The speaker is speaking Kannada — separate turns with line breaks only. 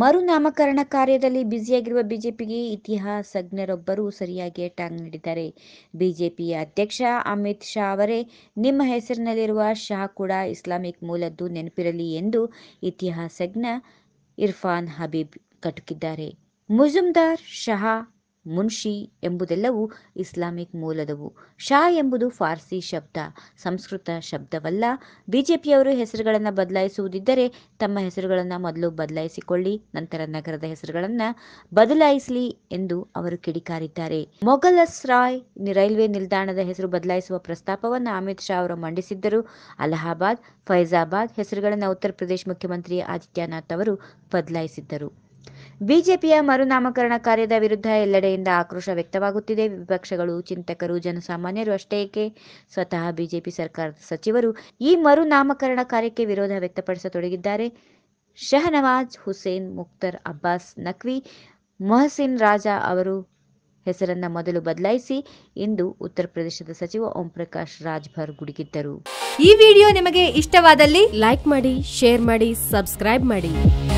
ಮರುನಾಮಕರಣ ಕಾರ್ಯದಲ್ಲಿ ಬ್ಯುಸಿಯಾಗಿರುವ ಬಿಜೆಪಿಗೆ ಇತಿಹಾಸಜ್ಞರೊಬ್ಬರು ಸರಿಯಾಗಿ ಟಾಂಗ್ ನೀಡಿದ್ದಾರೆ ಬಿಜೆಪಿಯ ಅಧ್ಯಕ್ಷ ಅಮಿತ್ ಶಾ ಅವರೇ ನಿಮ್ಮ ಹೆಸರಿನಲ್ಲಿರುವ ಶಾ ಕೂಡ ಇಸ್ಲಾಮಿಕ್ ಮೂಲದ್ದು ನೆನಪಿರಲಿ ಎಂದು ಇತಿಹಾಸಜ್ಞ ಇರ್ಫಾನ್ ಹಬೀಬ್ ಕಟುಕಿದ್ದಾರೆ ಮುಜುಮ್ದಾರ್ ಶಹಾ ಮುನ್ಷಿ ಎಂಬುದೆಲ್ಲವೂ ಇಸ್ಲಾಮಿಕ್ ಮೂಲದವು ಶಾ ಎಂಬುದು ಫಾರ್ಸಿ ಶಬ್ದ ಸಂಸ್ಕೃತ ಶಬ್ದವಲ್ಲ ಬಿಜೆಪಿಯವರು ಹೆಸರುಗಳನ್ನು ಬದಲಾಯಿಸುವುದಿದ್ದರೆ ತಮ್ಮ ಹೆಸರುಗಳನ್ನು ಮೊದಲು ಬದಲಾಯಿಸಿಕೊಳ್ಳಿ ನಂತರ ನಗರದ ಹೆಸರುಗಳನ್ನು ಬದಲಾಯಿಸಲಿ ಎಂದು ಅವರು ಕಿಡಿಕಾರಿದ್ದಾರೆ ಮೊಘಲಸ್ ರಾಯ್ ರೈಲ್ವೆ ನಿಲ್ದಾಣದ ಹೆಸರು ಬದಲಾಯಿಸುವ ಪ್ರಸ್ತಾಪವನ್ನು ಅಮಿತ್ ಶಾ ಅವರು ಮಂಡಿಸಿದ್ದರು ಅಲಹಾಬಾದ್ ಫೈಜಾಬಾದ್ ಹೆಸರುಗಳನ್ನು ಉತ್ತರ ಪ್ರದೇಶ ಮುಖ್ಯಮಂತ್ರಿ ಆದಿತ್ಯನಾಥ್ ಅವರು ಬದಲಾಯಿಸಿದ್ದರು ಬಿಜೆಪಿಯ ಮರುನಾಮಕರಣ ಕಾರ್ಯದ ವಿರುದ್ಧ ಎಲ್ಲೆಡೆಯಿಂದ ಆಕ್ರೋಶ ವ್ಯಕ್ತವಾಗುತ್ತಿದೆ ವಿಪಕ್ಷಗಳು ಚಿಂತಕರು ಜನಸಾಮಾನ್ಯರು ಅಷ್ಟೇ ಏಕೆ ಸ್ವತಃ ಬಿಜೆಪಿ ಸರ್ಕಾರದ ಸಚಿವರು ಈ ಮರುನಾಮಕರಣ ಕಾರ್ಯಕ್ಕೆ ವಿರೋಧ ವ್ಯಕ್ತಪಡಿಸತೊಡಗಿದ್ದಾರೆ ಶಹನವಾಜ್ ಹುಸೇನ್ ಮುಖ್ತರ್ ಅಬ್ಬಾಸ್ ನಖ್ವಿ ಮೊಹಸಿನ್ ರಾಜಾ ಅವರು ಹೆಸರನ್ನ ಮೊದಲು ಬದಲಾಯಿಸಿ ಇಂದು ಉತ್ತರ ಪ್ರದೇಶದ ಸಚಿವ ಓಂ ಪ್ರಕಾಶ್ ರಾಜ್ಭರ್ ಗುಡುಗಿದ್ದರು
ಈ ವಿಡಿಯೋ ನಿಮಗೆ ಇಷ್ಟವಾದಲ್ಲಿ
ಲೈಕ್ ಮಾಡಿ ಶೇರ್ ಮಾಡಿ ಸಬ್ಸ್ಕ್ರೈಬ್ ಮಾಡಿ